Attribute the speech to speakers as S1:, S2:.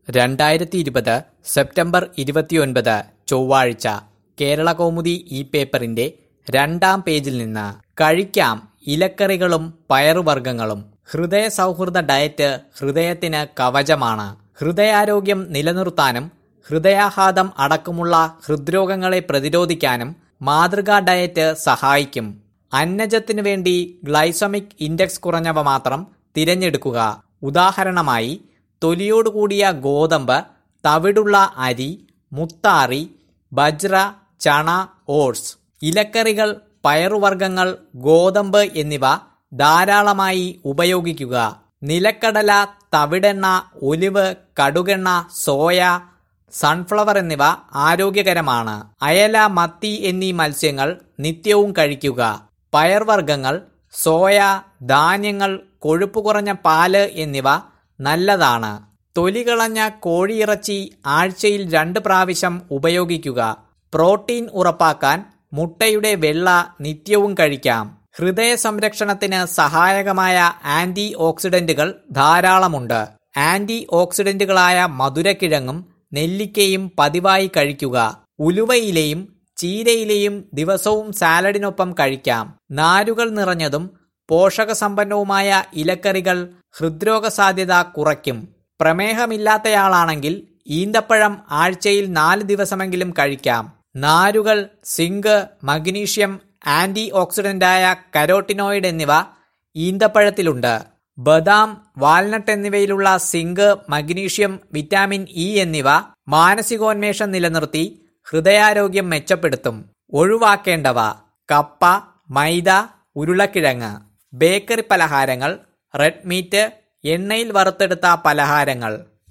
S1: രണ്ടായിരത്തി ഇരുപത് സെപ്റ്റംബർ ഇരുപത്തിയൊൻപത് ചൊവ്വാഴ്ച കേരളകൗമുദി ഈ പേപ്പറിന്റെ രണ്ടാം പേജിൽ നിന്ന് കഴിക്കാം ഇലക്കറികളും പയറുവർഗ്ഗങ്ങളും ഹൃദയ സൗഹൃദ ഡയറ്റ് ഹൃദയത്തിന് കവചമാണ് ഹൃദയാരോഗ്യം നിലനിർത്താനും ഹൃദയാഘാതം അടക്കമുള്ള ഹൃദ്രോഗങ്ങളെ പ്രതിരോധിക്കാനും മാതൃകാ ഡയറ്റ് സഹായിക്കും അന്നജത്തിനു വേണ്ടി ഗ്ലൈസമിക് ഇൻഡെക്സ് കുറഞ്ഞവ മാത്രം തിരഞ്ഞെടുക്കുക ഉദാഹരണമായി തൊലിയോടുകൂടിയ ഗോതമ്പ് തവിടുള്ള അരി മുത്താറി ബജ്ര ചണ ഓട്സ് ഇലക്കറികൾ പയറുവർഗ്ഗങ്ങൾ ഗോതമ്പ് എന്നിവ ധാരാളമായി ഉപയോഗിക്കുക നിലക്കടല തവിടെണ്ണ ഒലിവ് കടുകെണ്ണ സോയ സൺഫ്ലവർ എന്നിവ ആരോഗ്യകരമാണ് അയല മത്തി എന്നീ മത്സ്യങ്ങൾ നിത്യവും കഴിക്കുക പയർവർഗ്ഗങ്ങൾ സോയ ധാന്യങ്ങൾ കൊഴുപ്പ് കുറഞ്ഞ പാല് എന്നിവ നല്ലതാണ് തൊലി കളഞ്ഞ കോഴിയിറച്ചി ആഴ്ചയിൽ രണ്ട് പ്രാവശ്യം ഉപയോഗിക്കുക പ്രോട്ടീൻ ഉറപ്പാക്കാൻ മുട്ടയുടെ വെള്ള നിത്യവും കഴിക്കാം ഹൃദയ സംരക്ഷണത്തിന് സഹായകമായ ആന്റി ഓക്സിഡന്റുകൾ ധാരാളമുണ്ട് ആന്റി ഓക്സിഡന്റുകളായ മധുരക്കിഴങ്ങും നെല്ലിക്കയും പതിവായി കഴിക്കുക ഉലുവയിലെയും ചീരയിലെയും ദിവസവും സാലഡിനൊപ്പം കഴിക്കാം നാരുകൾ നിറഞ്ഞതും പോഷകസമ്പന്നവുമായ ഇലക്കറികൾ ഹൃദ്രോഗ സാധ്യത കുറയ്ക്കും പ്രമേഹമില്ലാത്തയാളാണെങ്കിൽ ഈന്തപ്പഴം ആഴ്ചയിൽ നാല് ദിവസമെങ്കിലും കഴിക്കാം നാരുകൾ സിങ്ക് മഗ്നീഷ്യം ആന്റി ഓക്സിഡന്റായ കരോട്ടിനോയിഡ് എന്നിവ ഈന്തപ്പഴത്തിലുണ്ട് ബദാം വാൽനട്ട് എന്നിവയിലുള്ള സിങ്ക് മഗ്നീഷ്യം വിറ്റാമിൻ ഇ എന്നിവ മാനസികോന്മേഷം നിലനിർത്തി ഹൃദയാരോഗ്യം മെച്ചപ്പെടുത്തും ഒഴിവാക്കേണ്ടവ കപ്പ മൈദ ഉരുളക്കിഴങ്ങ് ബേക്കറി പലഹാരങ്ങൾ റെഡ് മീറ്റ് എണ്ണയിൽ വറുത്തെടുത്ത പലഹാരങ്ങൾ